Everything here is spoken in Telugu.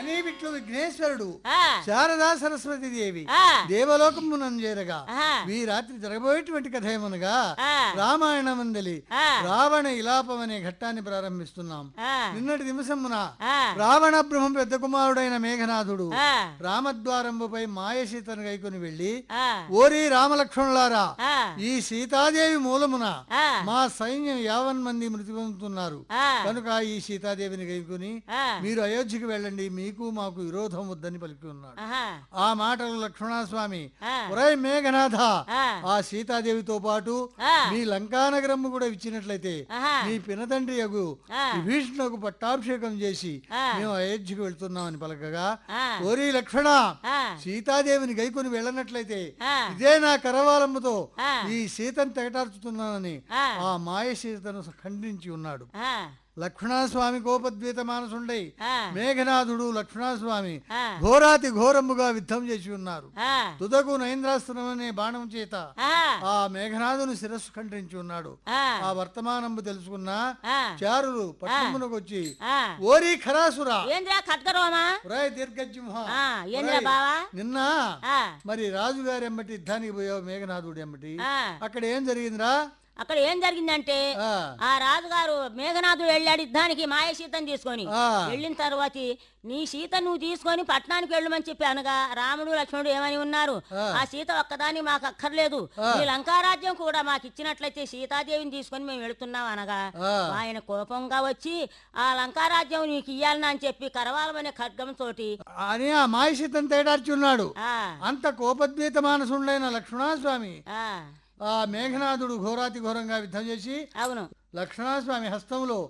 మణిబిట్లు విఘ్నేశ్వరుడు ఆ, శారదా సరస్వతి దేవి ఆ, దేవలోకమునం చేరగా ఆహా, ఈ రాత్రి జరగబోయేటువంటి కథ ఏమనగా ఆ, రామాయణమందలి ఆ, రావణ ఇలాపం అనే ఘట్టాన్ని ప్రారంభిస్తున్నాం ఆ, నిన్నటి దివసమున ఆ, రావణ బ్రహ్మ పెద్ద కుమారుడైన మేఘనాథుడు ఆ, రామద్వారంబుపై మాయసీతను గైకొని వెళ్ళి ఆ, ఓరి రామలక్ష్మణులారా ఆ, ఈ సీతాదేవి మూలమున ఆ, మా సైన్యం యావన్ మంది మృతి పొందుతున్నారు ఆ, కనుక ఈ సీతాదేవిని గైకొని ఆ, మీరు అయోధ్యకు వెళ్ళండి మీకు మాకు విరోధం వద్దని పలికి ఉన్నాడు ఆహా, ఆ మాటలు లక్ష్మణస్వామి ఆ, ఒరేయ్ మేఘనాథ ఆ, ఆ సీతాదేవితో పాటు ఆ, మీ లంకానగరము కూడా ఇచ్చినట్లయితే ఆహా, మీ పినతండ్రి యగు ఆ, విభీషణకు పట్టాభిషేకం చేసి ఆ, మేము అయోధ్యకు వెళ్తున్నామని పలకగా ఆ, ఓరి లక్ష్మణ ఆ, సీతాదేవిని గైకొని వెళ్ళనట్లయితే ఆ, ఇదే నా కరవాలముతో ఆ, ఈ సీతను తెగటార్చుతున్నానని ఆ, ఆ మాయ సీతను ఖండించి ఉన్నాడు ఆ, లక్ష్మణస్వామి కోపద్వీత మానసుండై ఆ, మేఘనాథుడు లక్ష్మణస్వామి ఆ, ఘోరాతి ఘోరముగా యుద్ధం చేసి ఉన్నారు ఆ, తుదకు నైంద్రాస్త్రం అనే బాణం చేత ఆ, ఆ మేఘనాథుని శిరస్సు ఖండించి ఉన్నాడు ఆ, ఆ వర్తమానంబు తెలుసుకున్న ఆ, చారులు పట్టణమునకు వచ్చి ఆ. ఓరి ఖరాసురా ఏంద్రా ఖడ్గరోమా రాయ్ దీర్ఘజింహ ఆ, ఏంద్రా ఒరేయ్, బావా నిన్న ఆ, మరి రాజుగారి ఎమ్మటి యుద్ధానికి పోయావు మేఘనాథుడు ఎమ్మటి ఆ, అక్కడ ఏం జరిగిందిరా అక్కడ ఏం జరిగిందంటే ఆ, ఆ రాజుగారు మేఘనాథుడు వెళ్ళాడు యుద్ధానికి మాయ సీతను తీసుకొని ఆ, వెళ్ళిన తర్వాత నీ సీత నువ్వు తీసుకొని పట్టణానికి వెళ్ళమని చెప్పి అనగా రాముడు లక్ష్మణుడు ఏమని ఉన్నారు ఆ. ఆ సీత ఒక్కదాన్ని మాకు అక్కర్లేదు ఆ. ఈ లంకారాజ్యం కూడా మాకు ఇచ్చినట్లయితే సీతాదేవిని తీసుకొని మేము వెళుతున్నాం అనగా ఆ, ఆయన కోపంగా వచ్చి ఆ లంకారాజ్యం నీకు ఇయ్యాలని అని చెప్పి కరవాలమనే ఖడ్గం తోటి అని ఆ మాయసీతను తేడార్చి ఉన్నాడు ఆ అంత కోపద్వీత మానసుండైన లక్ష్మణస్వామి ఆ ఆ మేఘనాథుడు ఘోరాతి ఘోరంగా యుద్ధం చేసి అవును లక్ష్మణస్వామి హస్తంలో